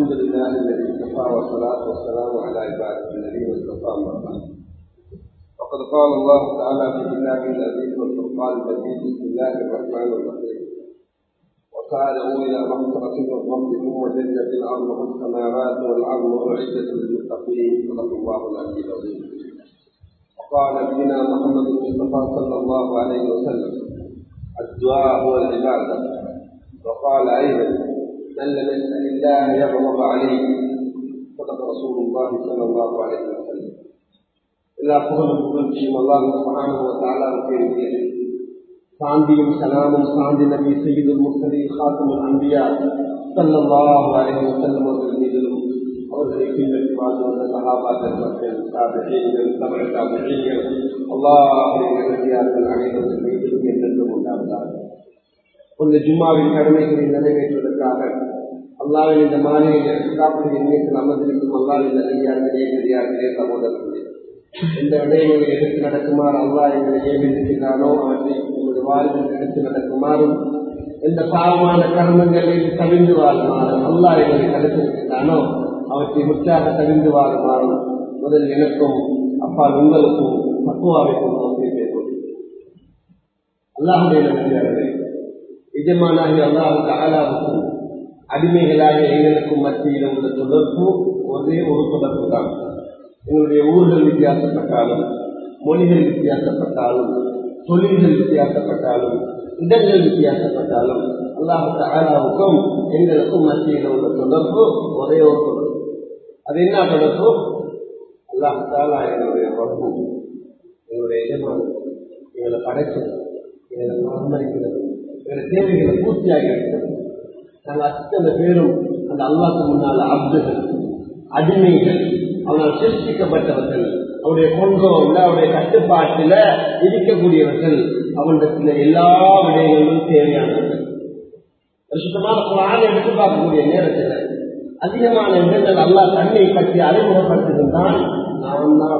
الحمد لله الذي اكتفى والصلاة والسلام على عباده الذين اصطفى أما بعد وقد قال الله تعالى في كتابه العزيز والفرقان المجيد بسم الله الرحمن الرحيم وسارعوا إلى مغفرة من ربكم وجنة أرضها السماوات والأرض أعدت للمتقين صدق الله العلي العظيم وقال نبينا محمد المصطفى صلى الله عليه وسلم الدعاء هو العبادة وقال أيضا من لم يسأل الله يغضب عليه صدق رسول الله صلى الله عليه وسلم எல்லா புகழும் புகழ்ச்சியும் அல்லாஹ் சுப்ஹானஹு வ தஆலாவுக்கு இருக்கிறது சாந்தியும் சலாமும் சாந்தி நபி சையீதுல் முர்சலீன் ஹாத்தமுல் அன்பியா ஸல்லல்லாஹு அலைஹி வஸல்லம் அவர்கள் மீதிலும் அவர்களை பின்பற்றி வாழ்ந்து வந்த சஹாபாக்கள் மக்கள் தாபிஈன்கள் தமிழ் தாபிஈன்கள் அல்லாஹ்வுடைய நல்லடியார்கள் அனைவரும் மீதிலும் என்றென்றும் உண்டாவதாக இந்த ஜும்மாவின் கடமைகளை நிறைவேற்றுவதற்காக அல்லாவின் இந்த மாநில காப்பீடு எண்ணிக்கையில் அமர்ந்திருக்கும் அல்லாவின் நல்லடியார்களே பெரியார்களே சகோதரர்களே எந்த விடயங்களை எடுத்து நடக்குமாறு அல்லா எங்களை ஏவிருக்கிறானோ அவற்றை நமது வாழ்வில் எடுத்து நடக்குமாறும் எந்த பாவமான கர்மங்களில் தவிந்து வாழுமாறும் அல்லா எங்களை தடுத்திருக்கிறானோ அவற்றை முற்றாக தவிந்து வாழுமாறும் முதல் எனக்கும் அப்பா உங்களுக்கும் தத்துவாவிற்கும் நோக்கி பேசுவோம் அல்லாஹுடைய நம்பிக்கையாளர்களே எஜமானாகி அல்லாஹுக்கு ஆளாவுக்கும் அடிமைகளாகிய எங்களுக்கும் மத்தியில் உள்ள தொடர்பு ஒரே ஒரு தொடர்பு தான் எங்களுடைய ஊர்கள் வித்தியாசப்பட்டாலும் மொழிகள் வித்தியாசப்பட்டாலும் தொழில்கள் வித்தியாசப்பட்டாலும் இடங்கள் வித்தியாசப்பட்டாலும் அல்லாஹுக்கு ஆளாவுக்கும் எங்களுக்கும் மத்தியில் உள்ள தொடர்பு ஒரே ஒரு தொடர்பு அது என்ன தொடர்பு அல்லாஹாலா எங்களுடைய ரப்பு எங்களுடைய எஜமானம் எங்களை படைச்சது எங்களை பராமரிக்கிறது எங்களுடைய தேவைகளை பூர்த்தியாக இருக்கிறது நாங்கள் அத்தனை பேரும் அந்த அல்லாக்கு முன்னால அப்துகள் அடிமைகள் அவனால் சிருஷ்டிக்கப்பட்டவர்கள் அவருடைய கொண்டோம்ல அவருடைய கட்டுப்பாட்டில் இருக்கக்கூடியவர்கள் அவனிடத்தில் எல்லா விடயங்களும் தேவையானவர்கள் சுத்தமான குரான எடுத்து பார்க்கக்கூடிய நேரத்தில் அதிகமான இடங்கள் அல்லா தன்னை பற்றி அறிமுகப்படுத்துகின்றான் நான் தான்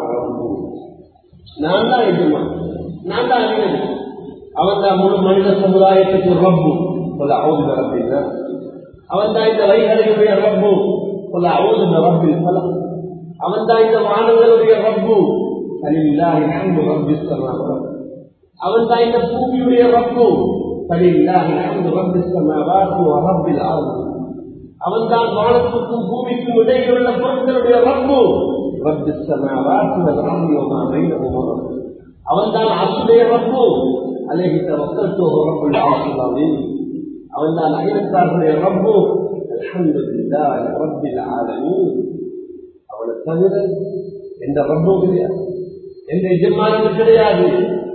நான் தான் எஜுமா நான் தான் அறிஞர் அவன் தான் முழு மனித சமுதாயத்துக்கு ரப்பு சொல்ல அவுது அப்படின்னா அவன் தான் இந்த வைகளையுடைய ரப்பு சொல்ல அவுது ரப்பில் பலம் அவன் தான் இந்த வானங்களுடைய ரப்பு சரியில்லாஹி ஹம்து ரப்பிஸ் சமாவாத் அவன் தான் இந்த பூமியுடைய ரப்பு சரியில்லாஹி ஹம்து ரப்பிஸ் சமாவாத் வ ரப்பில் அர்த் அவன் தான் வானத்துக்கும் பூமிக்கும் இடையில் உள்ள பொருட்களுடைய ரப்பு ரப்பிஸ் சமாவாத் வல் அர்த் வ மா பைனஹுமா அவன் தான் அர்ஷுடைய ரப்பு அலைஹி தவக்கல்து ரப்புல் அர்ஷில் அஸீம் அவன் தான் அகிலத்தாருடைய ரப்பு அல்ஹம்துலில்லாஹி ரப்பில் ஆலமீன் அவனை தவிர எந்த ரப்பும் கிடையாது எந்த எஜமானும் கிடையாது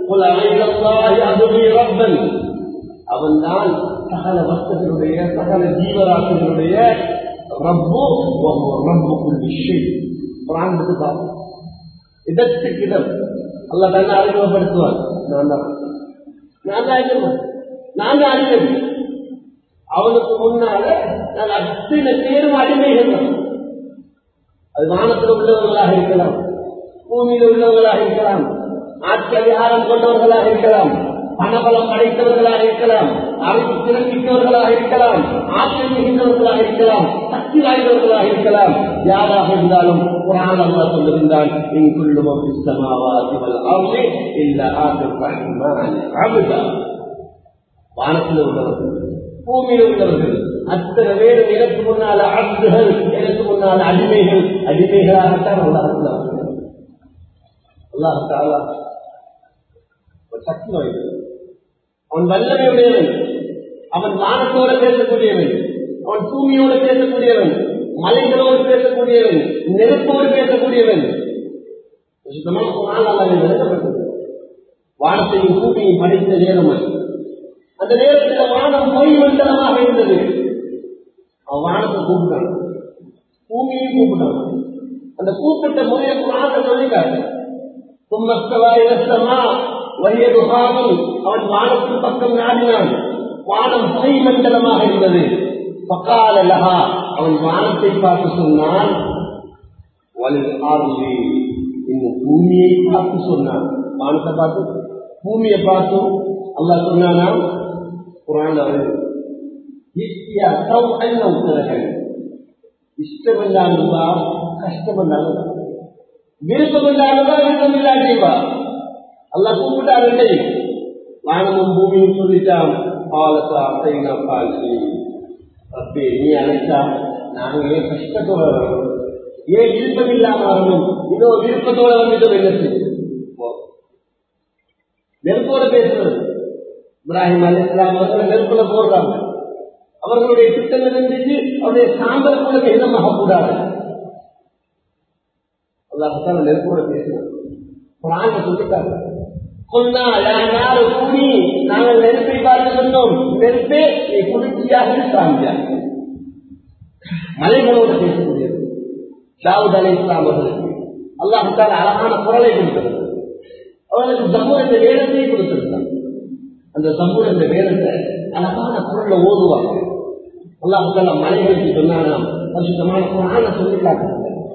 ரப்பன் அவன் தான் சகல வஸ்தர்களுடைய சகல ஜீவராசிகளுடைய ரப்பு ரப்புக்குள் விஷயம் பிராண்டுக்கு பார்ப்போம் இதற்கு இடம் அல்ல தன்னை அறிமுகப்படுத்துவார் நான் தான் நான் தான் எஜமான் நான் தான் அறிஞர் அவனுக்கு முன்னால நான் அத்தனை பேரும் அடிமைகள் தான் அது வானத்தில் உள்ளவர்களாக இருக்கலாம் பூமியில் உள்ளவர்களாக இருக்கலாம் ஆட்சி அதிகாரம் கொண்டவர்களாக இருக்கலாம் பணபலம் படைத்தவர்களாக இருக்கலாம் அறிவு திறமிக்கவர்களாக இருக்கலாம் ஆற்றல் மிகுந்தவர்களாக இருக்கலாம் சக்தி வாய்ந்தவர்களாக இருக்கலாம் யாராக இருந்தாலும் குரான் அல்லா சொல்லிருந்தான் இங்குள்ளும் சமாவாதிகள் அவளே இல்ல ஆற்றல் வானத்தில் உள்ளவர்கள் பூமியில் உள்ளவர்கள் அத்தனை பேரும் எனக்கு முன்னால அப்துகள் எனக்கு முன்னால அடிமைகள் அடிமைகளாகத்தான் உலகத்தில் அல்லாஹாலா ஒரு சக்தி வாய்ந்தது அவன் வல்லமையுடையவன் அவன் வானத்தோடு பேசக்கூடியவன் அவன் பூமியோடு பேசக்கூடியவன் மலைகளோடு பேசக்கூடியவன் நெருப்போடு பேசக்கூடியவன் வானத்தையும் பூமியும் படித்த நேரம் அந்த நேரத்தில் வானம் பொய் மண்டலமாக இருந்தது அவன் வானத்தை கூப்பிட்டான் பூமியையும் கூப்பிட்டான் அந்த கூப்பிட்ட முறையை குரான சொல்லிக்காரு தும்மஸ்தவாயிரமா வலிய துகாமும் அவன் வானத்தின் பக்கம் நாடினான் வானம் பொய் மண்டலமாக இருந்தது பக்கால லஹா அவன் வானத்தை பார்த்து சொன்னான் இந்த பூமியை பார்த்து சொன்னான் வானத்தை பார்த்து பூமியை பார்த்தும் அல்லா சொன்னானா குரான் இத்தியா சௌ அன்ன உத்தரகன் இஷ்டம் இல்லாமல்வா கஷ்டம் இல்லாமல் விருப்பம் இல்லாமல்வா விருப்பம் இல்லாதேவா அல்லா கூப்பிட்டாரு வானமும் பூமியும் சொல்லிட்டான் பாலசா அத்தைனா பால்சி அப்பே நீ அழைச்சா நாங்க ஏன் கஷ்டத்தோட வரணும் ஏன் விருப்பம் இல்லாம வரணும் இதோ விருப்பத்தோட வந்துட்டோம் என்ன செய்யும் நெருப்போட பேசுறது இப்ராஹிம் அலி இஸ்லாம் அவர்கள் நெருப்புல போடுறாங்க அவர்களுடைய திட்டங்கள் இருந்துச்சு அவருடைய சாம்பல் கூட எண்ணமாக கூடாது அல்லாஹால நெருப்போட பேசுறாங்க குரான் சொல்லிட்டாங்க கொன்னா யாரு கூடி நாங்கள் நெருப்பை பார்த்து சொன்னோம் நெருப்பே நீ குளிர்ச்சியாக சாமியாக மலைகளோடு பேசக்கூடியது தாவூத் அலி இஸ்லாம் அவர்களுக்கு அல்லாஹால அழகான குரலை கொடுக்கிறது அவர்களுக்கு சமூக இந்த வேதத்தை கொடுத்திருந்தாங்க அந்த சமூக இந்த வேதத்தை அழகான குரல்ல ஓதுவாங்க அல்லாஹால மலைகளுக்கு சொன்னாராம் பரிசுத்தமான குரான சொல்லிட்டாங்க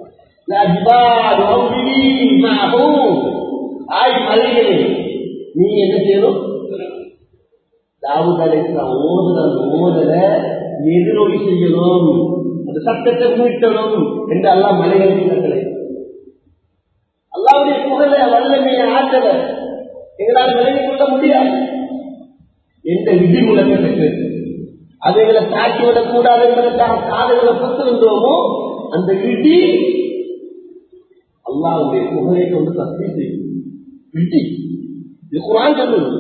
ஆய் மலைகளே நீ என்ன செய்யணும் தாவூத் அலி இஸ்லாம் ஓதுற அந்த ஓதல எதிரொலி செய்யணும் அந்த சட்டத்தை மீட்டணும் என்று எல்லாம் மலைகளுக்கு கட்டளை அல்லாவுடைய புகழ வல்லமையை ஆற்றல எங்களால் விலகிக் கொள்ள முடியாது எந்த விதி முழக்கப்பட்டு அதைகளை தாக்கி விடக்கூடாது என்பதற்காக காதுகளை புத்திருந்தோமோ அந்த விதி அல்லாவுடைய புகழை கொண்டு சக்தி செய்யும் விதி இது குரான் சொல்லுது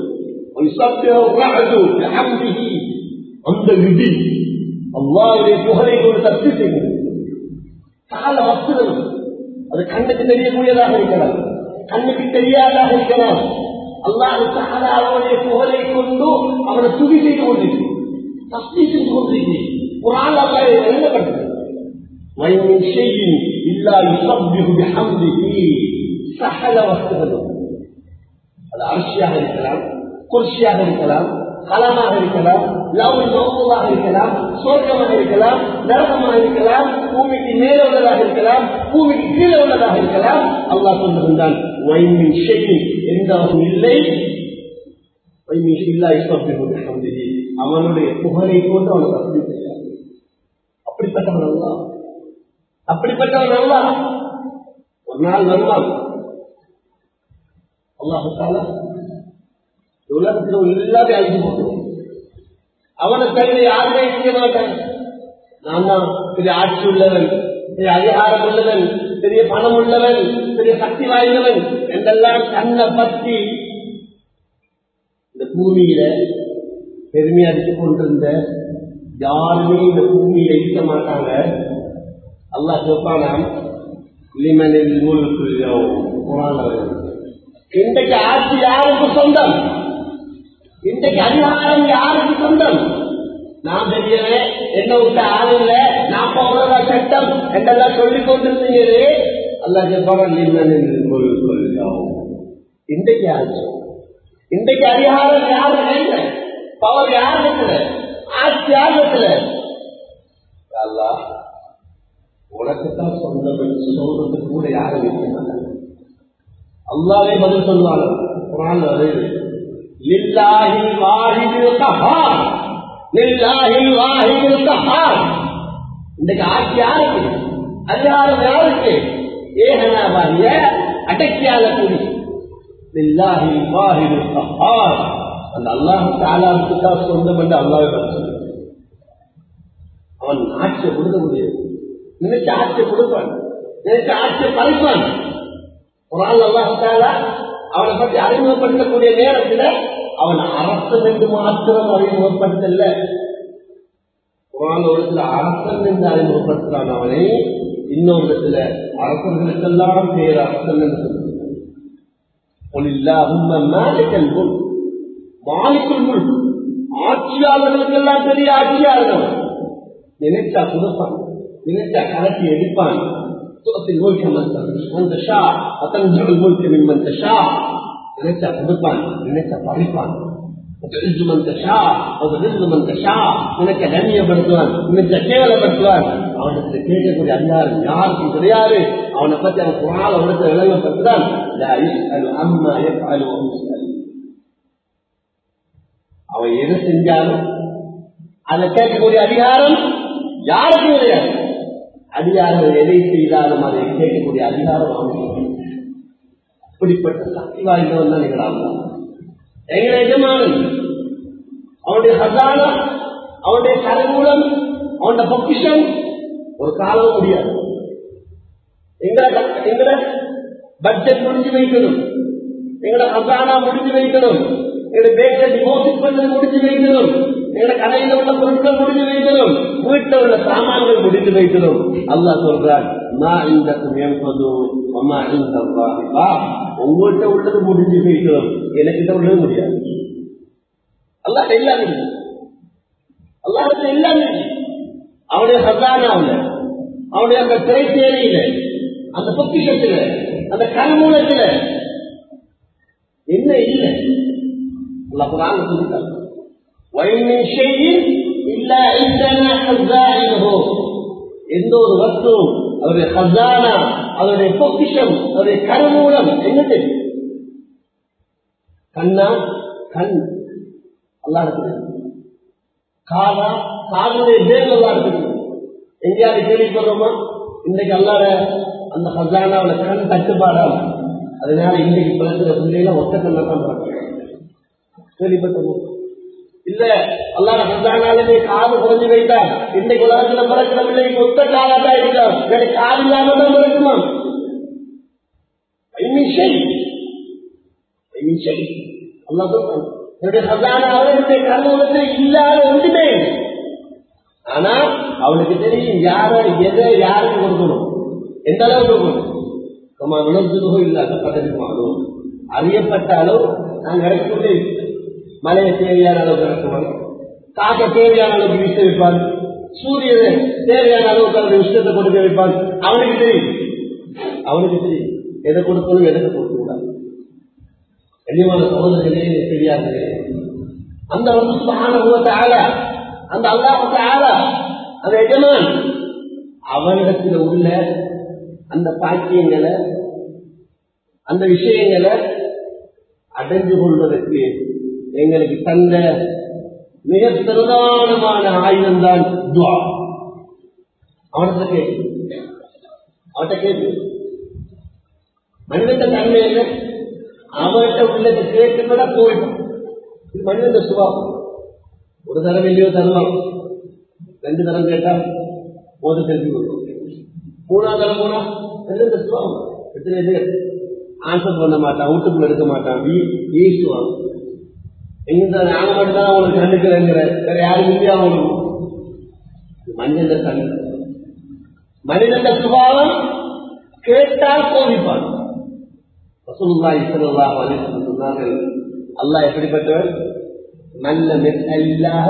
அந்த விதி அல்லாவுடைய புகழை கொண்டு சக்தி செய்கிறது கால வஸ்துகள் அது கண்ணுக்கு தெரியக்கூடியதாக இருக்கலாம் கண்ணுக்கு தெரியாதாக இருக்கலாம் அல்லாஹ் அவனுடைய புகழை கொண்டு அவனை துதி செய்து கொண்டிருக்கு சக்தி செஞ்சு கொண்டிருக்கு ஒரு ஆள் அல்லாஹ் எழுதப்பட்டது وَمِنْ شَيْءٍ إِلَّا يُسَبِّحُ بِحَمْدِهِ சகல வஸ்துகளும் அது அரிசியாக இருக்கலாம் குர்சியாக இருக்கலாம் கலமாக இருக்கலாம் லவ் மௌலாக இருக்கலாம் சோர்க்கமாக இருக்கலாம் நரகமாக இருக்கலாம் பூமிக்கு மேலே உள்ளதாக இருக்கலாம் பூமிக்கு கீழே உள்ளதாக இருக்கலாம் அல்லாஹ் சொல்லிருந்தான் வைமின் ஷெயின் எந்தாவும் இல்லை வைமின் இல்லா இஸ்லாமிய அவனுடைய புகழை கொண்டு அவனுக்கு அப்படி செய்யாது அப்படிப்பட்டவன் அல்லா அப்படிப்பட்டவன் அல்லா ஒரு நாள் வருவான் அல்லாஹால உலகத்தில் எல்லாத்தையும் அழிஞ்சு போட்டுவோம் அவனை தவிர யாருமே செய்ய மாட்டாங்க நான் தான் பெரிய ஆட்சி உள்ளவன் பெரிய அதிகாரம் உள்ளவன் பெரிய பணம் உள்ளவன் பெரிய சக்தி வாய்ந்தவன் என்றெல்லாம் தன்னை பற்றி இந்த பூமியில பெருமை அடித்துக் கொண்டிருந்த யாருமே இந்த பூமியில இருக்க மாட்டாங்க அல்லாஹ் சொல்றானாம் லிமனில் முழுக்கு இன்றைக்கு ஆட்சி யாருக்கு சொந்தம் இன்றைக்கு அதிகாரம் யாருக்கு சொந்தம் நான் பெரியவன் என்ன விட்ட ஆள் இல்ல நான் போகிறதா சட்டம் என்றெல்லாம் சொல்லிக் கொண்டிருந்தீங்களே அல்லாஹ் சொல்றான் லிமனில் முழுக்கு இன்றைக்கு ஆட்சி இன்றைக்கு அதிகாரம் யாரு இல்லை பவர் யாருக்கு ஆட்சி யாருக்கு அல்லாஹ் உனக்குத்தான் சொந்தம் என்று சொல்றதுக்கு கூட யாரும் இருக்க மாட்டாங்க அல்லாவே பதில் சொல்லுவாங்க குரான் வருது லில்லாஹி வாஹிதுல் கஹார் லில்லாஹி வாஹிதுல் கஹார் இன்றைக்கு ஆட்சி யாருக்கு அதிகாரம் யாருக்கு ஏகனாவாகிய அடக்கியால கூடி லில்லாஹி வாஹிதுல் கஹார் அந்த அல்லாஹ் தாலாவுக்கு தான் சொந்தம் என்று அல்லாவே பதில் சொல்லுவாங்க அவன் ஆட்சியை கொடுக்க முடியாது நினைச்ச ஆட்சியை கொடுப்பான் நினைச்ச ஆட்சியை பறிப்பான் ஒரு ஆள் அல்லாஹால அவனை பற்றி அறிமுகப்படுத்தக்கூடிய நேரத்தில் அவன் அரசன் என்று மாத்திரம் அறிமுகப்படுத்தல குரான் ஒரு இடத்துல அரசன் என்று அறிமுகப்படுத்துறான் அவனை இன்னொரு இடத்துல அரசர்களுக்கெல்லாம் பேர் அரசன் என்று சொல்லுங்கள் மாலிக்குள் முள் ஆட்சியாளர்களுக்கெல்லாம் பெரிய ஆட்சியாளர்கள் நினைச்சா கொடுப்பான் நினைச்சா கலக்கி எடுப்பான் تؤتي الملك من تشاء وتنزع الملك ممن تشاء நினைச்சா கொடுப்பான் நினைச்சா பறிப்பான் وتعز من تشاء وتذل من تشاء நினைச்ச கண்ணியப்படுத்துவான் நினைச்ச கேவலப்படுத்துவான் அவனுக்கு கேட்கக்கூடிய அதிகாரம் யாருக்கும் கிடையாது அவனை பத்தி அவன் குரால அவனுக்கு விளங்கப்படுத்துறான் அம்மா அவன் எது செஞ்சாலும் அதை கேட்கக்கூடிய அதிகாரம் யாருக்கும் கிடையாது அடியார்கள் எதை செய்தாலும் அதை கேட்கக்கூடிய அதிகாரம் அவனுக்கு அப்படிப்பட்ட சக்தி வாய்ந்தவன் தான் நிகழாம எங்களை எஜமானன் அவனுடைய ஹசானா அவனுடைய கருமூலம் அவனுடைய பொக்கிஷம் ஒரு காலம் முடியாது எங்களை எங்களை பட்ஜெட் முடிஞ்சு வைக்கணும் எங்களை ஹசானா முடிஞ்சு வைக்கணும் எங்களை பேங்கை டிபாசிட் பண்ணது முடிஞ்சு வைக்கணும் எங்களை கடையில் உள்ள பொருட்கள் முடிஞ்சு வைக்கணும் வீட்டில் உள்ள சாமான்கள் முடிஞ்சு வைக்கணும் அல்லாஹ் சொல்றான் நான் இந்த என்பது அம்மா இந்த உங்கள்கிட்ட உள்ளது முடிஞ்சு வைக்கணும் எனக்கிட்ட உள்ளது முடியாது அல்லாஹ் எல்லாம் இருக்கு அல்லாஹ் எல்லாம் இருக்கு அவனுடைய ஹசானாவில் அவனுடைய அந்த திரைச்சேரியில அந்த பொக்கிஷத்துல அந்த கருமூலத்துல என்ன இல்லை அல்லாஹ் குரான் சொல்லிட்டார் وَإِن شَيْءٍ إِلَّا عِندَنَا خَزَائِنُهُ எந்த ஒரு வஸ்துவும் அவருடைய ஹசானா அவருடைய பொக்கிஷம் அவருடைய கருமூலம் என்ன தெரியும் கண்ணா கண் அல்லாஹ் காதா காதலுடைய பேர் நல்லா இருக்குது எங்கேயாவது கேள்விப்படுறோமா இன்னைக்கு அல்லாட அந்த ஹசானாவில் கண் தட்டுப்பாடாம அதனால இன்னைக்கு பிறக்கிற பிள்ளைகளை ஒத்த கண்ணை தான் பிறக்கிறாங்க கேள்விப்பட்டோம் இல்ல அல்லாட ஹசானாலுமே காது குறைஞ்சு வைத்தார் இன்னைக்கு உலகத்துல பிறக்கிற பிள்ளைக்கு ஒத்த காலாதான் இருக்கான் எனக்கு காது இல்லாம தான் பிறக்குமா அல்லா சொல்றான் என்னுடைய ஹசானாவில் என்னுடைய கருவூலத்தில் இல்லாத ஒன்றுமே ஆனா அவனுக்கு தெரியும் யார எதை யாருக்கு கொடுக்கணும் எந்த அளவு கொடுக்கணும் நம்ம விளம்புகோ இல்லாத பதவிமானோம் அறியப்பட்ட அளவு நாங்கள் இறக்கொண்டே மலையை தேவையான அளவுக்கு இறக்குவாங்க காக்க தேவையான அளவுக்கு வீச வைப்பாங்க சூரியனை தேவையான அளவுக்கு அவருடைய விஷயத்தை கொடுக்க வைப்பாங்க அவனுக்கு தெரியும் அவனுக்கு தெரியும் எதை கொடுக்கணும் எதை கொடுக்க கூடாது கண்ணியமான சகோதரர்களே தெரியாது அந்த வந்து சுபகான ஆள அந்த அல்லாஹுக்கு ஆள அந்த எஜமான் அவனிடத்தில் உள்ள அந்த பாக்கியங்களை அந்த விஷயங்களை அடைஞ்சு கொள்வதற்கு எங்களுக்கு தந்த மிக பிரதானமான ஆயுதம் தான் துவா அவனத்தை கேட்கு அவன்கிட்ட கேட்கு மனிதன் தன்மை என்ன அவன்கிட்ட உள்ளதை கேட்டுவிட போயிடும் இது மனிதன் சுபாவம் ஒரு தரம் இல்லையோ தருவான் ரெண்டு தரம் கேட்டா போது தெரிஞ்சு கொடுக்கும் மூணாவது தரம் போனா ரெண்டு சுபாவம் எத்தனை பேர் ஆன்சர் பண்ண மாட்டான் வீட்டுக்குள்ள எடுக்க மாட்டான் வீ வீசுவான் எங்க நாங்க மட்டும் தான் அவங்களுக்கு கண்டுக்கிறேங்கிற வேற யாரும் இல்லையா அவங்களுக்கு மனிதன் தன்மை மனிதன் சுபாவம் கேட்டால் கோபிப்பான் ரசூலுல்லாஹி ஸல்லல்லாஹு அலைஹி வஸல்லம் சொன்னார்கள் அல்லாஹ் எப்படிப்பட்டவர் நல்ல மெல்லாக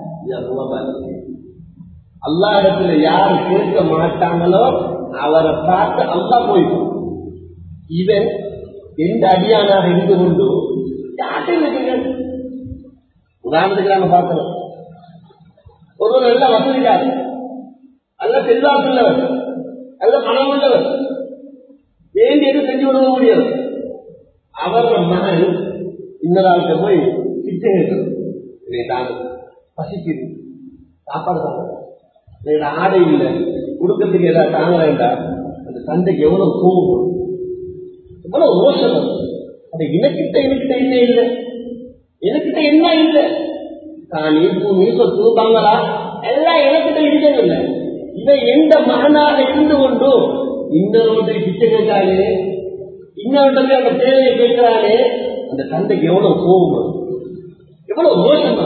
அல்லாஹ் இடத்துல யார் கேட்க மாட்டாங்களோ அவரை பார்த்து அல்லாஹ் போயிடும் இவன் எந்த அடியானாக இருந்து கொண்டு யார்கிட்ட உதாரணத்துக்கு நாங்க பார்க்கிறோம் ஒருவர் நல்ல வசதிக்காரு நல்ல செல்வாக்கு உள்ளவர் நல்ல பணம் உள்ளவர் வேண்டியது செஞ்சு விட முடியாது அவர் மகன் இன்னொரு போய் பிச்சை கேட்கணும் பசிக்குது சாப்பாடு சாப்பிட ஆடை இல்லை கொடுக்கறதுக்கு ஏதாவது தாங்க வேண்டாம் அந்த தந்தைக்கு எவ்வளவு கோவம் எவ்வளவு ரோஷம் அது எனக்கிட்ட எனக்கிட்ட என்ன இல்லை எனக்கிட்ட என்ன இல்லை தான் நீ சொத்து பங்களா எல்லாம் எனக்கிட்ட இருக்கவில்லை இவன் எந்த மகனாக இருந்து கொண்டு இன்னொருவற்றை பிச்சை கேட்கானே இன்னொருத்தருக்கு அந்த தேவையை கேட்கிறானே அந்த தந்தைக்கு எவ்வளவு கோபம் எவ்வளவு ரோஷம்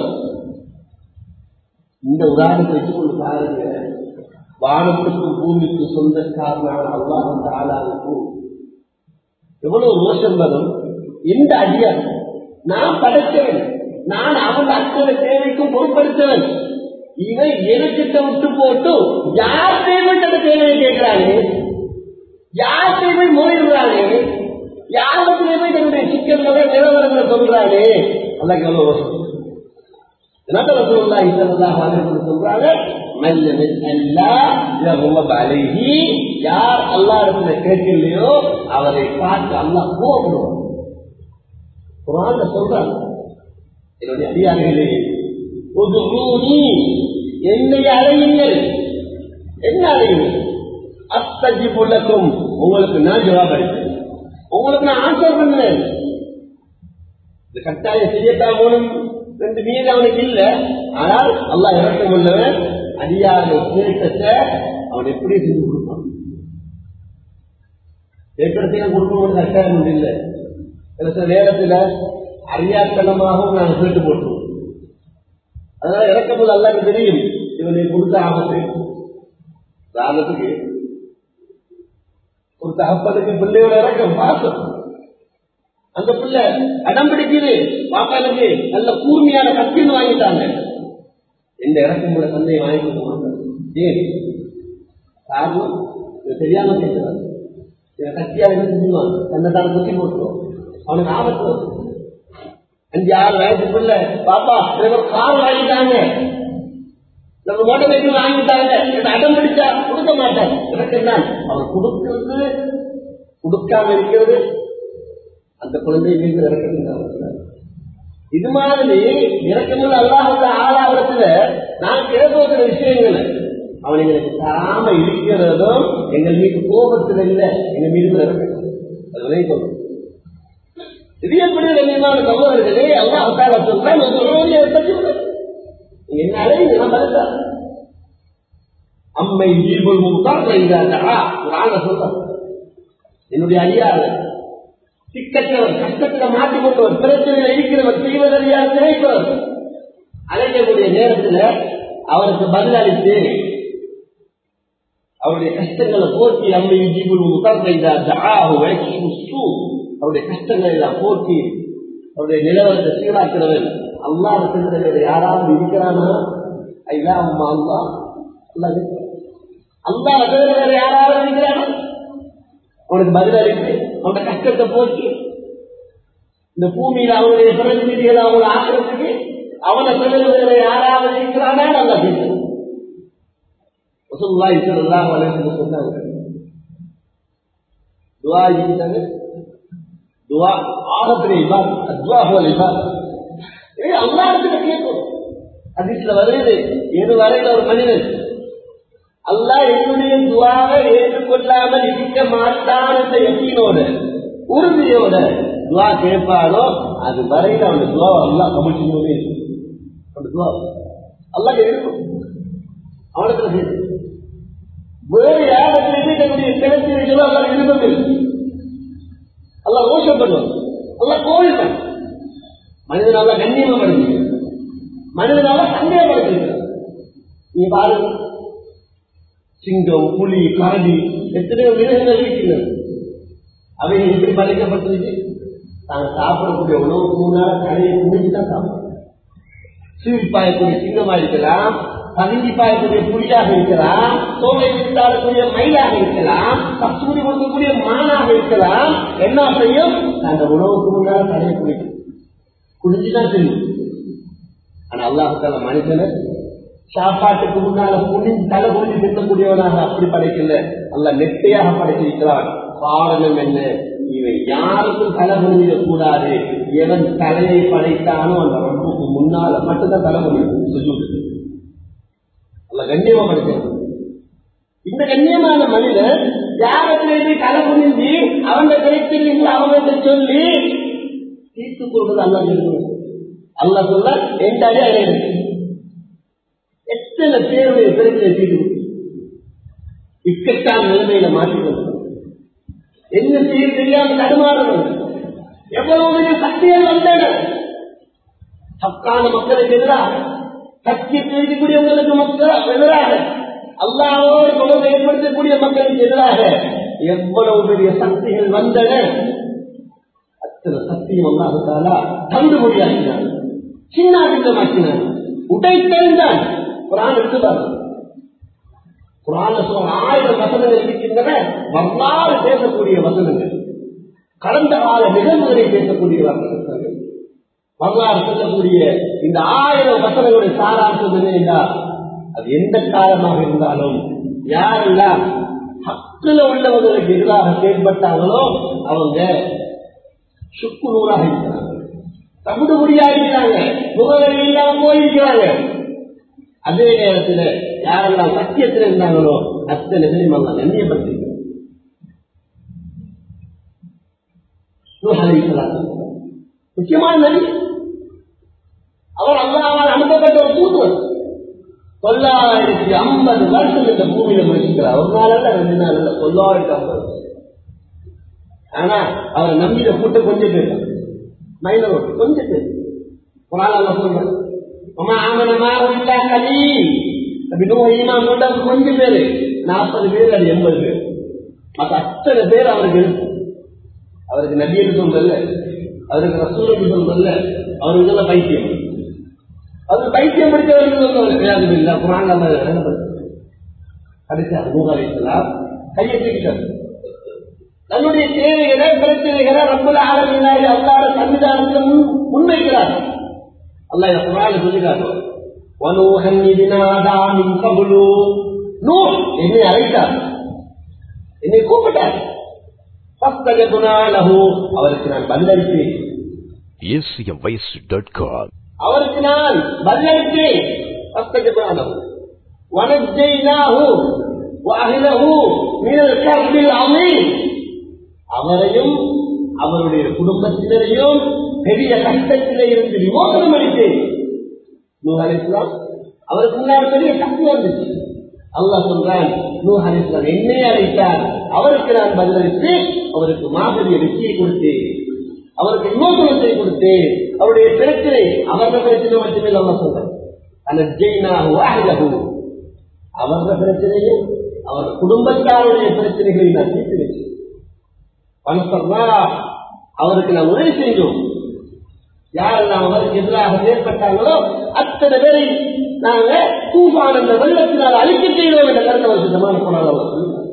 இந்த உதாரணத்தை வச்சுக்கொண்டு பாருங்க வானத்துக்கும் பூமிக்கும் சொந்தக்காரனான அல்லாஹ் ஆளாவுக்கும் எவ்வளவு ரோஷம் வரும் எந்த அடியார் நான் படைத்தவன் நான் அவன் அத்தனை தேவைக்கும் பொருட்படுத்தவன் இவன் எனக்கிட்ட விட்டு போட்டு யார் தேவைட்ட தேவையை கேட்கிறானே யார் தேவை முறையிடுறானே யாருக்கு தேவை தன்னுடைய சிக்கல்களை நிலவரங்களை சொல்றானே அல்லாக்கு எவ்வளவு ரோஷம் சொல்றாங்க யார் அல்லா இடத்துல கேட்கலையோ அவரை பார்த்து அல்லா கோபப்படுவார் குரான் சொல்றாங்க என்னுடைய அதிகாரிகளே என்னை அழையுங்கள் என்ன அழையுங்கள் அஸ்தஜிபுல்லக்கும் உங்களுக்கு நான் ஜவாப் அளிப்பேன் உங்களுக்கு நான் ஆன்சர் பண்ணுவேன் இது கட்டாயம் செய்யத்தான் மூலம் ரெண்டு மீது அவனுக்கு இல்ல ஆனால் அல்லாஹ் இறக்கம் உள்ளவன் அடியாத கேட்டத்தை அவன் எப்படி செஞ்சு கொடுப்பான் கேட்கறதுக்கு கொடுக்கணும் கட்டாயம் ஒன்று இல்லை சில நேரத்தில் அறியாத்தனமாகவும் நாங்கள் கேட்டு போட்டுருவோம் அதனால இறக்கும் போது அல்லாக்கு தெரியும் இவனை கொடுத்த ஆபத்து உதாரணத்துக்கு ஒரு தகப்பனுக்கு பிள்ளையோட இறக்கம் பாசம் அந்த பிள்ளை அடம் பிடிக்குது பாப்பா எனக்கு நல்ல கூர்மையான கத்தின்னு வாங்கிட்டாங்க எந்த இறக்கம் உள்ள தந்தையை வாங்கி கொடுக்க ஏன் காரணம் இது தெரியாம கேட்கிறாங்க கத்தியா என்ன செஞ்சுவான் தன்னை தான் குத்தி போட்டுருவோம் அவனுக்கு ஆபத்து வரும் அஞ்சு ஆறு வயசுக்குள்ள பாப்பா எனக்கு ஒரு கார் வாங்கிட்டாங்க நம்ம மோட்டர் சைக்கிள் வாங்கிட்டாங்க எனக்கு அடம் பிடிச்சா கொடுக்க மாட்டேன் எனக்கு என்ன அவன் கொடுக்கிறது கொடுக்காம இருக்கிறது அந்த குழந்தை மீது இறக்கத்தின் இது மாதிரி இறக்கங்கள் அல்லாஹுடைய ஆளாவரத்துல நான் கேட்போகிற விஷயங்கள் அவன் எங்களுக்கு தராம இருக்கிறதும் எங்கள் மீது கோபத்தில் இல்லை எங்க மீது இறக்கணும் அது விலை சொல்லும் இது எப்படி கண்ணியமான சகோதரர்களே அல்லாஹால சொல்றான் என்ன அழைங்க நான் பதிலா அம்மை ஈபுல் மும்தார் குரான சொல்றான் என்னுடைய அறியாத சிக்கற்றவர் கஷ்டத்தில் மாட்டிக்கொண்டவர் பிரச்சனையில் இருக்கிறவர் செய்வதறியாத நினைப்பவர் அழைக்கக்கூடிய நேரத்தில் அவருக்கு பதிலளித்து அவருடைய கஷ்டங்களை போக்கி அம்மை ஜீபுல் மும்தார் அவருடைய கஷ்டங்களை எல்லாம் போக்கி அவருடைய நிலவரத்தை சீராக்கிறவன் அல்லாத செஞ்சவர் யாராவது இருக்கிறானா ஐயா அம்மா அல்லா அல்லது அல்லா வேற யாராவது இருக்கிறானா அவனுக்கு பதிலளித்து அவனுடைய கஷ்டத்தை போக்கி இந்த பூமியில அவனுடைய பிரதிநிதிகளை அவங்களை ஆக்கிறதுக்கு அவனை தவிர வேற யாராவது இருக்கிறானா நல்லா பேசுறோம் ரசூலுல்லாஹி ஸல்லல்லாஹு அலைஹி வஸல்லம் சொன்னாங்க துஆ இருக்கிறது துவா ஆகத்திலே இபாத் அத்வா ஹுவல் இபாத் ஏ அல்லாஹ் இடத்துல கேட்கும் ஹதீஸ்ல வருது எது வரையில ஒரு மனிதன் அல்லாஹ் என்னுடைய துவாவை ஏற்றுக்கொள்ளாமல் இருக்க மாட்டான் என்ற எண்ணோட உறுதியோட துவா கேட்பாரோ அது வரையில அவன் துவாவை அல்லாஹ் கமிழ்ச்சி போதே அந்த துவா அல்லாஹ் இருக்கும் அவனத்துல கேட்கும் வேறு யாருக்கு தன்னுடைய கிணத்தினோ அல்லாஹ் விரும்பவில்லை அல்ல ரோஷப்படுவான் அல்ல கோவில்தான் மனிதனால கண்ணியமா படுத்திருக்கிறார் மனிதனால சந்தேகப்படுத்திருக்கிறார் நீ பாருங்க சிங்கம் புலி கரடி எத்தனையோ மிருகங்கள் இருக்கின்றன அவைகள் எப்படி படைக்கப்பட்டிருக்கு தான் சாப்பிடக்கூடிய உணவுக்கு முன்னால கடையை குடிச்சுதான் சாப்பிடும் சீல் பாயக்கூடிய சிங்கமா இருக்கலாம் பதுங்கி பாயக்கூடிய புலியாக இருக்கலாம் தோலை விட்டாடக்கூடிய மயிலாக இருக்கலாம் கஸ்தூரி கொடுக்கக்கூடிய மானாக இருக்கலாம் என்ன செய்யும் அந்த உணவுக்கு முன்னால் தலையை குளிக்கும் குளிச்சுதான் தெரியும் ஆனா அல்லாஹால மனுஷனை சாப்பாட்டுக்கு முன்னால குனி தலை குனிஞ்சு தின்னக்கூடியவனாக அப்படி படைக்கல அல்ல நெட்டையாக படைத்திருக்கிறான் காரணம் என்ன இவன் யாருக்கும் தலை குனிஞ்சிட கூடாது எவன் தலையை படைத்தானோ அந்த ரப்புக்கு முன்னால மட்டும்தான் தலை குனியும் சுஜூது அல்ல கண்ணியமா படைக்கிறான் இந்த கண்ணியமான மனிதன் யாரத்திலிருந்து தலை குனிஞ்சு அவங்க கிடைக்கிறீங்களோ அவங்க சொல்லி தீர்த்து கொள்வது அல்ல அல்ல சொல்ல என்டாலே அடையிறது எத்தனை பேருடைய பிரச்சனை தீர்த்து இக்கட்டான நிலைமையில மாற்றிக்கொண்டு என்ன செய்ய தெரியாம தடுமாறணும் எவ்வளவு பெரிய சக்திகள் வந்தன சக்கான மக்களுக்கு எதிராக சக்தி தெரிவிக்கக்கூடியவங்களுக்கு மக்கள் எதிராக அல்லாவோடு தொடர்பு ஏற்படுத்தக்கூடிய மக்களுக்கு எதிராக எவ்வளவு பெரிய சக்திகள் வந்தன அத்தனை சக்தியும் அல்லாஹாலா தவிடுபடியாக்கினார் சின்னாபின்னமாக்கினார் உடைத்தெறிந்தான் குரான் எடுத்து பாருங்க குரான சொல்ல ஆயிரம் வசனங்கள் இருக்கின்றன வரலாறு பேசக்கூடிய வசனங்கள் கடந்த கால நிகழ்வுகளை பேசக்கூடிய வசனங்கள் வரலாறு சொல்லக்கூடிய இந்த ஆயிரம் வசனங்களுடைய சாராம்சம் என்ன என்றால் அது எந்த காலமாக இருந்தாலும் யாரெல்லாம் ஹக்கில் உள்ளவர்களுக்கு எதிராக செயல்பட்டாங்களோ அவங்க சுக்கு நூறாக இருக்கிறாங்க தகுடு முடியாக இருக்கிறாங்க முகவரி இல்லாம போயிருக்கிறாங்க அதே நேரத்தில் யாரெல்லாம் சத்தியத்தில் இருந்தாங்களோ அத்தனை பேரும் அவங்க நன்றியப்படுத்திருக்கிறாங்க நூஹ் அலைஹிஸ்ஸலாம் முக்கியமான நபி அவர் அல்லாவால் அனுப்பப்பட்ட ஒரு தூதுவர் தொள்ளாயிரத்தி ஐம்பது வருஷம் இந்த பூமியில முடிச்சுக்கிறார் ஒரு நாள் அல்ல ரெண்டு நாள் அல்ல தொள்ளாயிரத்தி ஐம்பது ஆனா அவரை நம்பின கூட்டம் கொஞ்சம் பேர் மைனர் கொஞ்சம் பேர் குரான் அல்ல சொல்றேன் அம்மா ஆமனமாக இல்லா கலி அப்படி நூறு ஈமான் கொண்டவங்க கொஞ்சம் பேரு நாற்பது பேர் அது எண்பது பேர் மற்ற அத்தனை பேர் அவருக்கு அவருக்கு நபி என்று சொல்றல்ல அவருக்கு ரசூல் என்று சொல்றல்ல அவருக்கு இதெல்லாம் பைத்தியம் அது பைத்தியம் பிடிச்சவர்கள் இல்லை குரான் கடைசியா நூறாயிரத்தலாம் கையை தூக்கிட்டார் தன்னுடைய தேவைகளை பிரச்சனைகளை ரப்பல ஆளுநராக அல்லாத சன்னிதானத்தில் முன்வைக்கிறார் அல்லாஹ் குரான் சொல்லுகிறார் வனூஹன் இதினாதா மின் கபுலு நூ என்னை அழைத்தார் என்னை கூப்பிட்டார் அவருக்கு நான் பதிலளித்தேன் acmvoice.com அவருக்கு நான் பதிலளித்தேன் ونجيناه واهله من الكرب العظيم அவரையும் அவருடைய குடும்பத்தினரையும் பெரிய கஷ்டத்திலே இருந்து விமோசனம் அளித்தேன் நூஹ் அலிஸ்லாம் அவருக்கு முன்னாடி பெரிய கஷ்டம் வந்துச்சு அல்லாஹ் சொல்றான் நூஹ் அலிஸ்லாம் என்னை அழைத்தார் அவருக்கு நான் பதிலளித்து அவருக்கு மாதிரி வெற்றியை கொடுத்தேன் அவருக்கு விமோசனத்தை கொடுத்தேன் அவருடைய பிரச்சனை அவரது பிரச்சனை மட்டுமே நம்ம சொல்றேன் அவரது பிரச்சனையும் அவர் குடும்பத்தாருடைய பிரச்சனைகளை நான் தீர்த்து வச்சேன் பணத்தர்னா அவருக்கு நான் உதவி செஞ்சோம் யாரெல்லாம் அவருக்கு எதிராக ஏற்பட்டாங்களோ அத்தனை பேரை நாங்க தூஃபான் என்ற வெள்ளத்தினால் அழிக்க செய்தோம் என்ற கருத்தை அவர் சுத்தமான போனால் அவர் சொல்லுவார்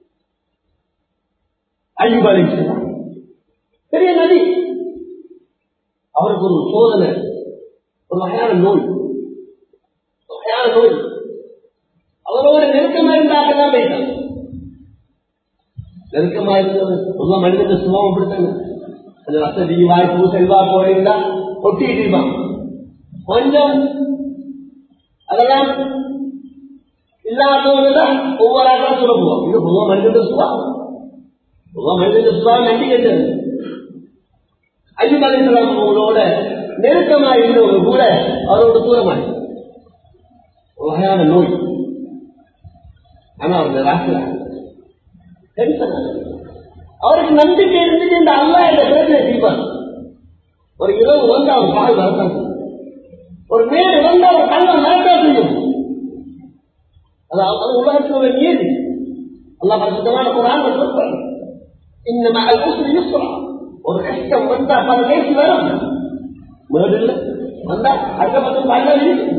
அழிபாளி பெரிய நதி அவருக்கு ஒரு சோதனை ஒரு வகையான நோய் ஒரு வகையான நோய் அவரோட நெருக்கமா இருந்தாக தான் போயிட்டார் நெருக்கமா இருந்தது பொதுவா மனிதன் சுபாவம் அப்படித்தாங்க அது வசதி வாய்ப்பு செல்வா போயிருந்தா ஒட்டிட்டு இருப்பான் கொஞ்சம் அதெல்லாம் இல்லாதவங்கதான் ஒவ்வொரு ஆட்டம் சொல்ல போவோம் இது பொதுவா மனிதன் சுபாவம் பொதுவா மனிதன் சுபாவம் நன்றி கேட்டது அஜிப் அலிஸ்லாம் அவங்களோட நெருக்கமா இருந்தவங்க கூட அவரோட தூரமாய் வகையான நோய் ஆனா அவர் நிராசை அவருக்கு நம்பிக்கை இருந்துட்டு இந்த அல்லா என்ற பிரச்சனை தீர்ப்பார் ஒரு இரவு வந்து அவர் பால் வரத்தான் ஒரு மேடு வந்து அவர் கண்ணை மறக்கா செய்யும் அது உலகத்தில் ஒரு நீதி அல்லா பரிசுத்தமான குரான் சொல்றாங்க இந்த மகள் ஊசி யூஸ்வலாம் ஒரு கஷ்டம் வந்தா பல பேசி வரும் மேடு இல்லை வந்தா அடுத்த பக்கம் பல்ல இருக்கு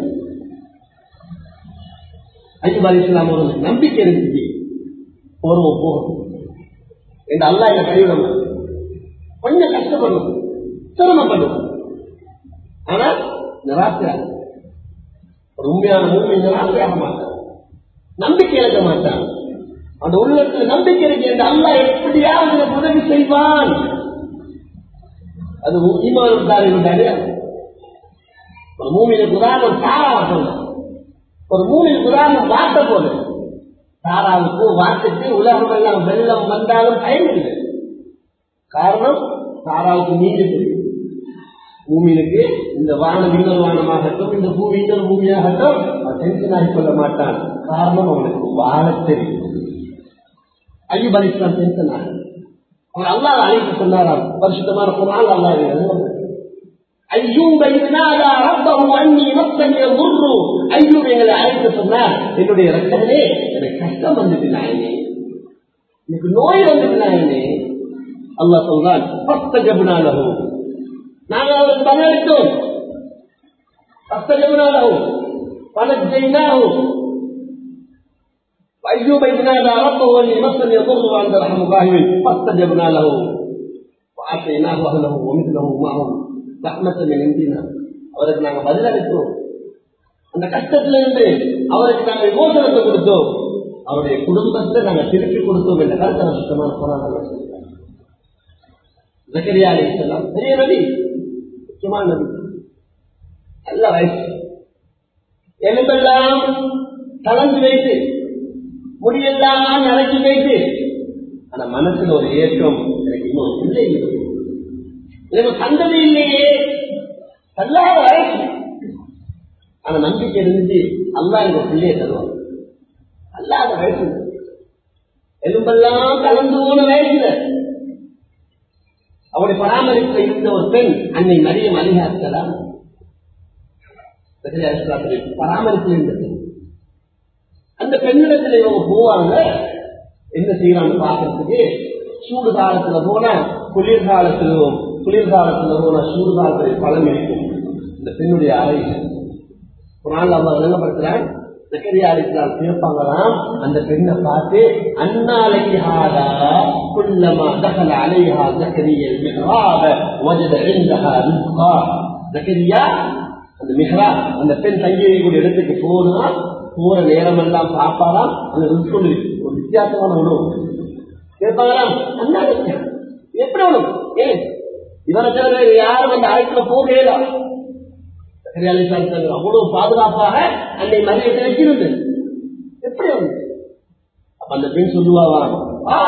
அஜிப் அலி இஸ்லாம் ஒரு நம்பிக்கை இருந்துச்சு போறோம் போகும் என்று அல்லா என்ன கைவிட கொஞ்சம் கஷ்டப்படும் சிரமப்படும் ஆனா நிராசையா ஒரு உண்மையான உண்மை நிராசையாக மாட்டான் நம்பிக்கை இழக்க மாட்டான் அந்த உள்ளத்தில் நம்பிக்கை இருக்கு என்று அல்லா எப்படியாவது எனக்கு உதவி செய்வான் அது ஈமான் தாரிகளுடைய ஒரு மூமினுக்கு உதாரணம் தாரா சொல்ல ஒரு மூமினுக்கு உதாரணம் வார்த்தை போல தாராவுக்கு வார்த்தைக்கு உலகம் எல்லாம் வெள்ளம் வந்தாலும் பயனில்லை காரணம் தாராவுக்கு நீங்க தெரியும் பூமியிலுக்கு இந்த வானம் இன்னொரு வானமாகட்டும் இந்த பூமி இன்னொரு பூமியாகட்டும் அவன் டென்ஷன் ஆகி கொள்ள மாட்டான் காரணம் அவனுக்கு வாழ தெரியும் அய்யூப் அலி இஸ்லாம் டென்ஷன் ஆகும் அவர் அல்லாஹ் அழைத்து சொன்னாராம் பரிசுத்தமான குரான் அல்லாஹ் ஐயூப் நாதா ரப்பஹு அன்னி மஸ்ஸனி துர்ரு ஐயூப் எங்களை அழைத்து சொன்னார் என்னுடைய ரக்கனே எனக்கு கஷ்டம் வந்துட்டு நாயனே எனக்கு நோய் வந்துட்டு நாயனே அல்லாஹ் சொல்றான் பஸ்தஜப்னா லஹு நாங்கள் அவருக்கு பதிலளித்தோம் பஸ்தஜப்னா லஹு பனஜ்ஜைனாஹு وأيوب إذ نادى ربه أني مسني الضر وأنت أرحم الراحمين فاستجبنا له وآتيناه أهله ومثله معهم رحمة من عندنا அவருக்கு நாங்க பதிலளித்தோம் அந்த கஷ்டத்துல இருந்து அவருக்கு நாங்கள் விமோசனத்தை கொடுத்தோம் அவருடைய குடும்பத்தை நாங்க திருப்பி கொடுத்தோம் என்ற கருத்தை சுத்தமான போராட்டம் ஜக்கரியா அலி இஸ்லாம் பெரிய நபி முக்கியமான நபி நல்ல வயசு எலும்பெல்லாம் கலந்து வைத்து முடியெல்லாம் நடத்தி வைத்து ஆனா மனசுல ஒரு ஏற்றம் எனக்கு இன்னும் பிள்ளை எனக்கு சந்ததி இல்லையே அல்லாத வயசு ஆனா நம்பிக்கை இருந்துச்சு அல்லா எங்க பிள்ளையை தருவான் அல்லாத வயசு எலும்பெல்லாம் கலந்து போன வயசுல அவருடைய பராமரிப்பில் இருந்த ஒரு பெண் அன்னை மரியம் அலிஹாக்கலாம் பராமரிப்பில் இருந்த பெண் அந்த பெண்ணிடத்துல இவங்க போவாங்க என்ன செய்யறான்னு பாக்குறதுக்கு சூடு காலத்துல போனா குளிர்காலத்திலும் குளிர்காலத்துல போனா சூடு காலத்துல பழம் இருக்கும் இந்த பெண்ணுடைய அறை ஒரு நாள் அவங்க விளங்கப்படுத்துறான் சக்கரியாரித்தால் கேட்பாங்களாம் அந்த பெண்ணை பார்த்து அந்நாளைக்கு ஹாதா குல்லமா தகல அலைஹா ஜக்கரியல் மிஹ்ராப வஜத இந்தஹா ரிஸ்கா ஜக்கரியா அந்த மிஹ்ரா அந்த பெண் தங்கியக்கூடிய இடத்துக்கு போனா போற நேரம் எல்லாம் பார்ப்பாராம் அந்த ரிஸ்கொண்டு ஒரு வித்தியாசமான உணவு கேட்பாங்களாம் அந்நாளைக்கு எப்படி உணவு ஏன் இவரை தவிர யாரும் அந்த அழைப்புல போகலாம் அவ்வளவு பாதுகாப்பாக அன்னை மரியத்தை வச்சிருந்து எப்படி வந்து அப்ப அந்த பெண் சொல்லுவாவாம்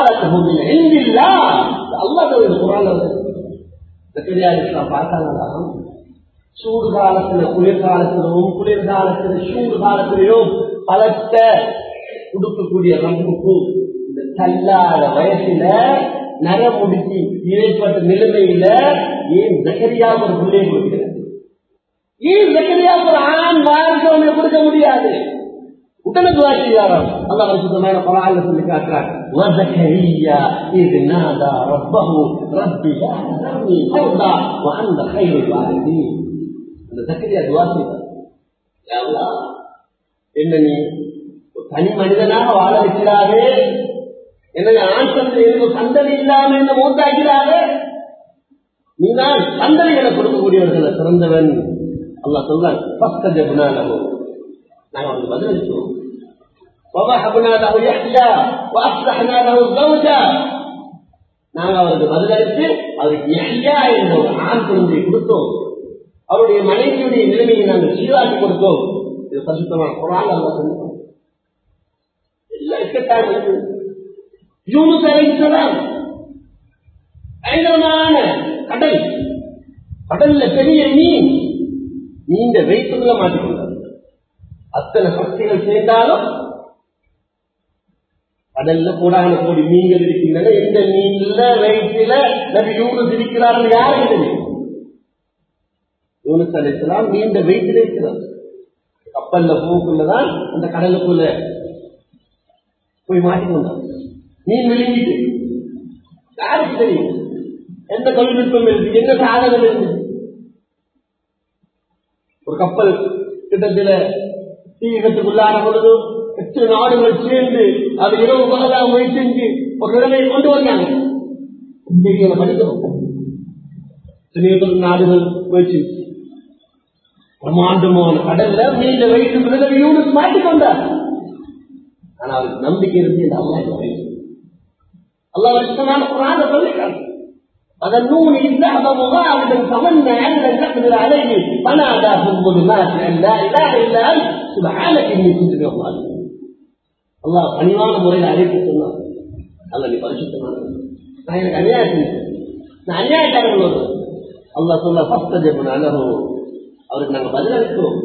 பார்த்தாங்களாம் சூடு காலத்துல குளிர்காலத்திலும் குளிர்காலத்துல சூடு காலத்திலையும் பலத்த உடுக்கக்கூடிய ரம்புக்கு இந்த தள்ளாத வயசுல நரமுடிச்சு ஏற்பட்ட நிலைமையில ஏன் ஜகரியா ஒரு பிள்ளையை கொடுக்கிறார் ஏன் ஜக்கரியா ஒரு ஆண் வாரிசு அவனுக்கு கொடுக்க முடியாது உடனே துவா செய்யாராம் அல்ல பரிசுத்தமான குரான்ல சொல்லி காட்டுறார் وزكريا إذ نادى ربه رب لا تذرني فردا وأنت خير الوالدين அந்த ஜக்கரியா துவா செய்வார் என்ன நீ தனி மனிதனாக வாழ வைக்கிறாரே என்னை ஆண் தந்தை எனக்கு சந்ததி இல்லாம என்ன மூத்தாக்கிறாரே நீதான் சந்ததிகளை கொடுக்கக்கூடியவர்களை சிறந்தவன் அல்லா சொல்றான் நாங்க அவனுக்கு பதிலளித்தோம் ووهبنا له يحيى واصلحنا له زوجا நாங்க அவருக்கு பதிலளித்து அவருக்கு யஹ்யா என்ற ஒரு ஆண் குழந்தையை கொடுத்தோம் அவருடைய மனைவியுடைய நிலைமையை நாங்கள் சீராக்கி கொடுத்தோம் இது பரிசுத்தமான குரான் அல்ல சொன்னோம் எல்லாம் இருக்கத்தான் யூனுஸ் அலைசலாம் பயங்கரமான கடல் கடல்ல பெரிய மீன் நீண்ட வெயிட்டுள்ள மாட்டிக்கொண்டார் அத்தனை சக்திகள் சேர்ந்தாலும் கடல்ல கூடான கோடி மீன்கள் இருக்கின்றன எந்த மீன்ல வயிற்றுல நபி யூனஸ் இருக்கிறார்கள் யாரும் தெரியும் யூனஸ் அலைசலாம் நீண்ட வெயிட்டில் இருக்கிறார் கப்பல்ல போக்குள்ளதான் அந்த கடலுக்குள்ள போய் மாட்டிக்கொண்டார் மீன் விழுங்கிட்டு யாருக்கு தெரியும் எந்த தொழில்நுட்பம் இருக்கு என்ன சாதனம் இருந்துச்சு ஒரு கப்பல் கிட்டத்தில் தீவிரத்துக்குள்ளான பொழுது எத்தனை நாடுகள் சேர்ந்து அது இரவு பகலாக முயற்சி ஒரு நிலைமையை கொண்டு வந்தாங்க செய்திகளை படிக்கிறோம் எத்தனையோ நாடுகள் முயற்சி பிரமாண்டமான கடல்ல நீண்ட வயிற்று விடுதலையோடு மாட்டிக்கொண்டார் ஆனா அவருக்கு நம்பிக்கை இருந்து அல்லா அல்லா வருஷமான குரான சொல்லிட்டாங்க فظنون إذ ذهب مغاضبا فظن أن لن نقدر عليه فنادى في الظلمات أن لا إله إلا أنت سبحانك إني كنت من الظالمين الله பணிவான முறையில் அழைத்து சொன்னார் அல்ல நீ பரிசுத்தமான நான் எனக்கு அநியாயம் செஞ்சேன் நான் அநியாயக்காரர்கள் அல்லாஹ் சொல்ல ஃபஸ்ட் அலஹோ அவருக்கு நாங்கள் பதிலளித்தோம்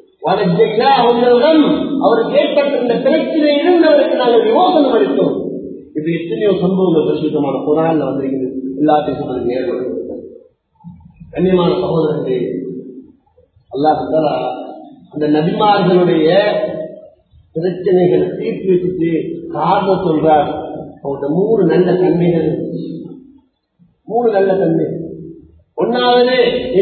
அவருக்கு ஏற்பட்டிருந்த பிரச்சனை இருந்தவருக்கு நாங்கள் விமோசனம் அளித்தோம் இது எத்தனையோ சம்பவங்கள் பரிசுத்தமான குரான்ல வந்திருக்கிறது எல்லாத்தையும் சொல்றது நேர்வழி கண்ணியமான சகோதரர்களே அல்லாஹ் அந்த நபிமார்களுடைய பிரச்சனைகளை தீர்த்து வச்சுட்டு காரணம் சொல்றார் அவருடைய மூணு நல்ல தன்மைகள் மூணு நல்ல தன்மை ஒன்னாவது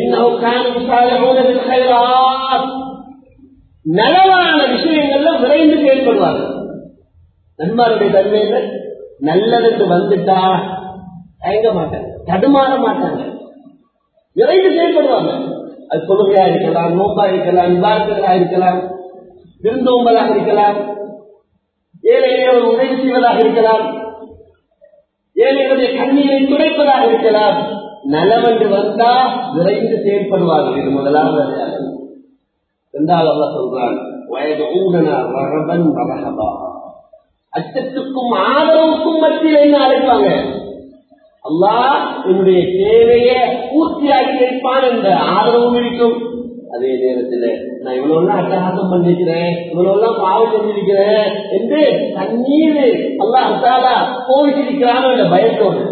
நலவான விஷயங்கள்ல விரைந்து செயல்படுவார்கள் நன்மாருடைய தன்மையில நல்லதுக்கு வந்துட்டா தயங்க மாட்டாங்க தடுமாற மாட்டாங்க விரைந்து செயல்படுவாங்க அது தொழுகையா இருக்கலாம் நோம்பா இருக்கலாம் விவாதங்களா இருக்கலாம் விருந்தோம்பலாக இருக்கலாம் ஏழைகள் உதவி செய்வதாக இருக்கலாம் ஏழைகளுடைய கண்ணீரை துடைப்பதாக இருக்கலாம் நலம் என்று வந்தா விரைந்து செயல்படுவார்கள் இது முதலாவது இரண்டாவது அல்ல சொல்றான் வயது ஊடனா வரபன் வரஹபா அச்சத்துக்கும் ஆதரவுக்கும் மத்தியில் என்ன அழைப்பாங்க அல்லாஹ் என்னுடைய தேவையை பூர்த்தியாக்கி வைப்பான் என்ற ஆதரவும் இருக்கும் அதே நேரத்தில் நான் இவ்வளவு எல்லாம் அட்டகாசம் பண்ணிருக்கிறேன் இவ்வளவு எல்லாம் பாவம் செஞ்சிருக்கிறேன் என்று தண்ணீர் அல்லாஹாலா கோவிச்சிருக்கிறான் என்ற பயத்தோடு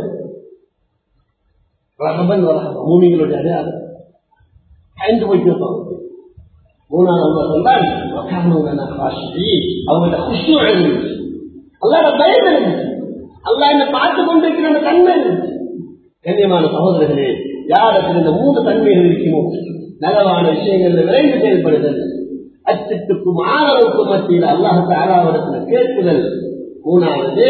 ரகபன் வரகம் மூமிகளுடைய அடையாளம் பயந்து போயிட்டு இருப்பாங்க மூணாவது சொன்னால் அவங்களோட குஷு இருந்துச்சு அல்லாட பயம் இருந்துச்சு அல்லா என்ன பார்த்து கொண்டிருக்கிற அந்த தன்மை இருந்துச்சு கண்ணியமான சகோதரர்களே யாருக்கு இந்த மூன்று தன்மைகள் இருக்குமோ நலவான விஷயங்கள் விரைந்து செயல்படுதல் அச்சத்துக்கும் ஆதரவுக்கும் மத்தியில் அல்லாஹத்து ஆறாவரத்தில் கேட்குதல் மூணாவது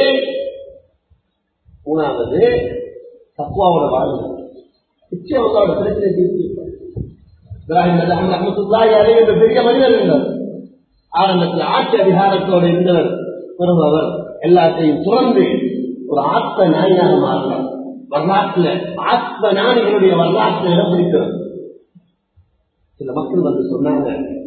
மூணாவது தக்குவாவோட வாழ்வு நிச்சயம் அவங்களோட பிரச்சனை தீர்த்து இப்ராஹிம் அலஹம் ரஹமத்துல்லாஹி அலைஹி என்ற பெரிய மனிதர் இருந்தார் ஆரம்பத்தில் ஆட்சி அதிகாரத்தோடு இருந்தவர் பிறகு அவர் எல்லாத்தையும் துறந்து ஒரு ஆத்ம ஞானியாக மாறினார் வரலாற்றுல ஆத்ம ஞானிகளுடைய வரலாற்றுல இடம் பிடிக்கிறது சில மக்கள் வந்து சொன்னாங்க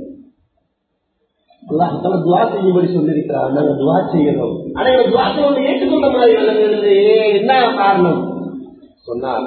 அல்லாஹால துவா செய்யும்படி சொல்லியிருக்கிறார் நாங்க துவா செய்யறோம் ஆனா எங்க துவாத்தை வந்து ஏற்றுக்கொண்ட மாதிரி விளங்குகிறது என்ன காரணம் சொன்னார்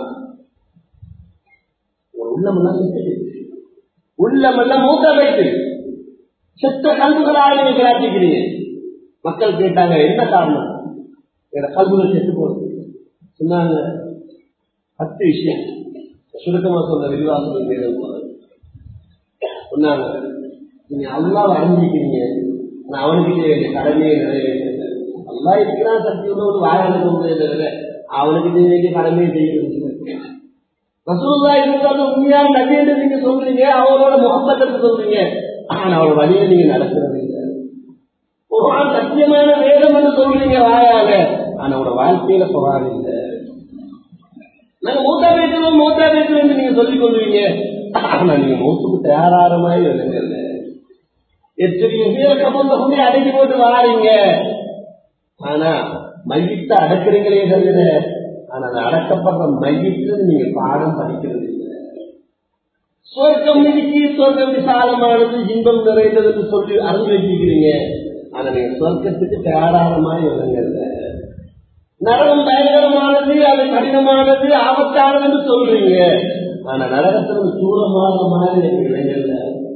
ஒரு உள்ளமெல்லாம் செத்து உள்ளமெல்லாம் மூத்த வைத்து செத்த கல்விகளாக நீங்க கிராட்டிக்கிறீங்க மக்கள் கேட்டாங்க என்ன காரணம் எங்க கல்விகள் செத்து போகுது சொன்னாங்க பத்து விஷயம் சுருக்கமா சொன்ன விரிவாசம் நேரம் சொன்னாங்க நீங்க அல்லாவை அறிஞ்சிக்கிறீங்க நான் அவனுக்கு வேண்டிய கடமையை நிறைவேற்ற அல்லா இருக்கிறான் சக்தி உள்ளவன் வாயால சொல்றதே தவிர அவனுக்கு வேண்டிய கடமையை செய்யறது ரசூல்லா இருந்தாலும் உண்மையான நபி என்று நீங்க சொல்றீங்க அவரோட முகப்பத்தை சொல்றீங்க ஆனா அவர் வழியில நீங்க நடக்கிறது இல்லை குரான் சத்தியமான வேதம் என்று சொல்றீங்க வாயால ஆனா அவரோட வாழ்க்கையில குரான் இல்லை நாங்க மூத்தா பேசுறோம் மூத்தா பேசுறோம் என்று நீங்க சொல்லிக் கொள்வீங்க ஆனா நீங்க மூத்துக்கு தயாராகிற மாதிரி விளங்கல எத்தனையோ பேரை கபந்த கொண்டு அடக்கி போட்டு வாரீங்க ஆனா மையத்தை அடக்குறீங்களே தவிர ஆனா அது அடக்கப்படுற மையத்து நீங்க பாடம் படிக்கிறது இல்லை சொர்க்கம் இருக்கு சொர்க்கம் விசாலமானது இன்பம் நிறைந்தது என்று சொல்லி அறிஞ்சு வச்சிருக்கிறீங்க ஆனா நீங்க சொர்க்கத்துக்கு தயாரான மாதிரி விளங்கல நரகம் பயங்கரமானது அது கடினமானது ஆபத்தானது என்று சொல்றீங்க ஆனா நரகத்துல தூரமான மாதிரி எனக்கு விளங்கல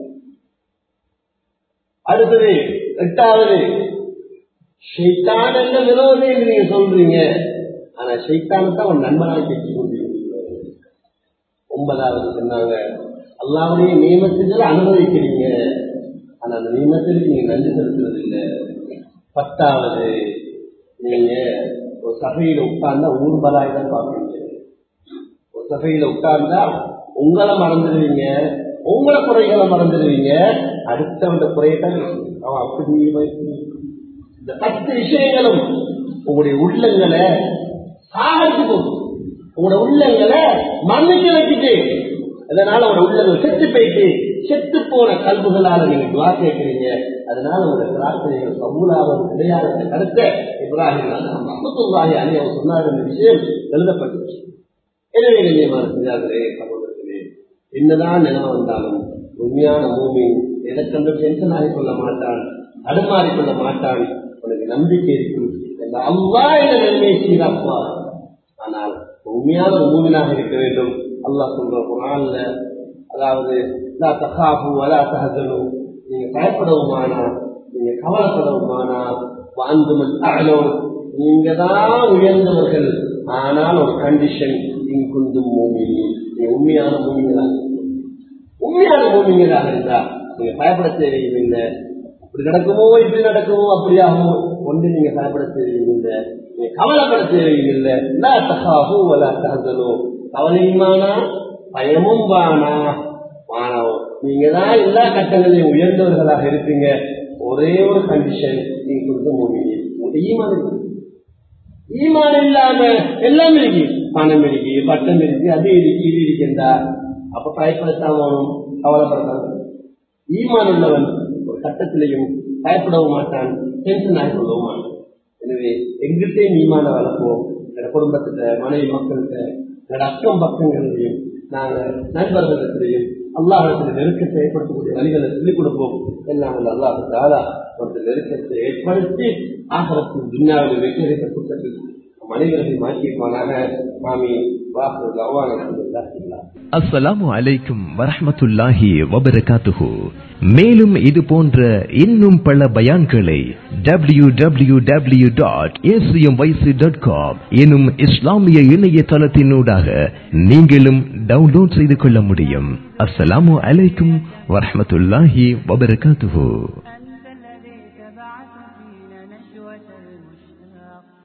அடுத்தது எட்டாவது ஷைத்தான் என்ற விரோதி என்று நீங்க சொல்றீங்க ஆனா ஷைத்தானத்தை அவன் நண்பனாக கேட்டுக் கொண்டிருக்கிறீங்க ஒன்பதாவது சொன்னாங்க அல்லாவுடைய நியமத்துகளை அனுபவிக்கிறீங்க ஆனா அந்த நியமத்திற்கு நீங்க நன்றி செலுத்துறது இல்லை பத்தாவது நீங்க ஒரு சபையில உட்கார்ந்தா ஊர்வலாய் தான் பார்ப்பீங்க ஒரு சபையில உட்கார்ந்தா உங்களை மறந்துடுவீங்க உங்களை குறைகளை மறந்துடுவீங்க அடுத்தவங்க குறையத்தான் அவன் அப்படி இந்த பத்து விஷயங்களும் உங்களுடைய உள்ளங்களை சாகரிச்சு போகும் உங்களோட உள்ளங்களை மன்னிக்க வச்சுட்டு அதனால உங்களோட உள்ளங்கள் செத்து போயிட்டு செத்து போன கல்புகளால நீங்க துவா கேட்கிறீங்க அதனால உங்களோட பிரார்த்தனைகள் கபூலாவது கிடையாது என்ற கருத்தை இப்ராஹிம் அஹமத்துல்லாஹி அலி அவர் சொன்னார் என்ற விஷயம் எழுதப்பட்டுச்சு எனவே நிலையமான செய்தார்களே சகோதரர்களே என்னதான் நிலம் வந்தாலும் உண்மையான பூமி எதற்கென்று டென்ஷன் ஆகி கொள்ள மாட்டான் தடுமாறி கொள்ள மாட்டான் உனக்கு நம்பிக்கை இருக்கும் இந்த அல்லா என்ற நன்மையை சீராக்குவார் ஆனால் உண்மையான ஒரு மூமினாக இருக்க வேண்டும் அல்லாஹ் சொல்ற குரான்ல அதாவது லா தகாபு வலா தஹசனு நீங்க பயப்படவுமானா நீங்க கவலைப்படவுமானா வாழ்ந்துமல் அகலோ நீங்க தான் உயர்ந்தவர்கள் ஆனால் ஒரு கண்டிஷன் இங்குந்தும் பூமி நீங்க உண்மையான பூமிகளாக உண்மையான பூமிகளாக இருந்தா நீங்க பயப்பட தேவையில்லை இப்படி நடக்குமோ இப்படி நடக்குமோ அப்படியாகுமோ ஒன்று நீங்க பயப்பட தேவையில்லை நீங்க கவலைப்பட தேவையில்லை லா தகாபு வலா தஹசனு கவலையுமானா பயமும் வானா மாணவம் நீங்க தான் எல்லா கட்டங்களையும் உயர்ந்தவர்களாக இருப்பீங்க ஒரே ஒரு கண்டிஷன் நீங்க கொடுத்த மூவி ஈமான் இருக்கு ஈமான் இல்லாம எல்லாம் இருக்கு பணம் இருக்கு பட்டம் இருக்கு அது இருக்கு இது இருக்கின்றா அப்ப பயப்படத்தான் வேணும் கவலைப்படத்தான் ஈமான் உள்ளவன் ஒரு கட்டத்திலையும் பயப்படவும் மாட்டான் டென்ஷன் ஆகி கொள்ளவும் மாட்டான் எனவே எங்கிட்டே ஈமான வளர்ப்போம் எங்க குடும்பத்துல மனைவி மக்கள்கிட்ட எங்களோட அக்கம் பக்கங்களிலையும் நாங்க நண்பர்களிடத்திலையும் அல்லாஹிடத்தில் நெருக்கத்தை ஏற்படுத்தக்கூடிய வழிகளை சொல்லிக் கொடுப்போம் எல்லாம் அந்த அல்லாஹு தாரா ஒரு நெருக்கத்தை ஏற்படுத்தி ஆகரத்தின் துன்யாவில் வெற்றி கூட்டத்தில் அனைவரையும் மாற்றியப்பானாக மாமி வாக்கு கவான அல்ஹம்துலில்லாஹ் அஸ்ஸலாமு அலைக்கும் வரஹ்மத்துல்லாஹி வபரகாத்துஹு மேலும் இது போன்ற இன்னும் பல பயான்களை W W W dot dot com எனும் இஸ்லாமிய இணையதளத்தினூடாக நீங்களும் டவுன்லோட் செய்து கொள்ள முடியும் அஸ்ஸலாமு அலைக்கும் வரஹ்மத்துல்லாஹி வபரகாத்துஹு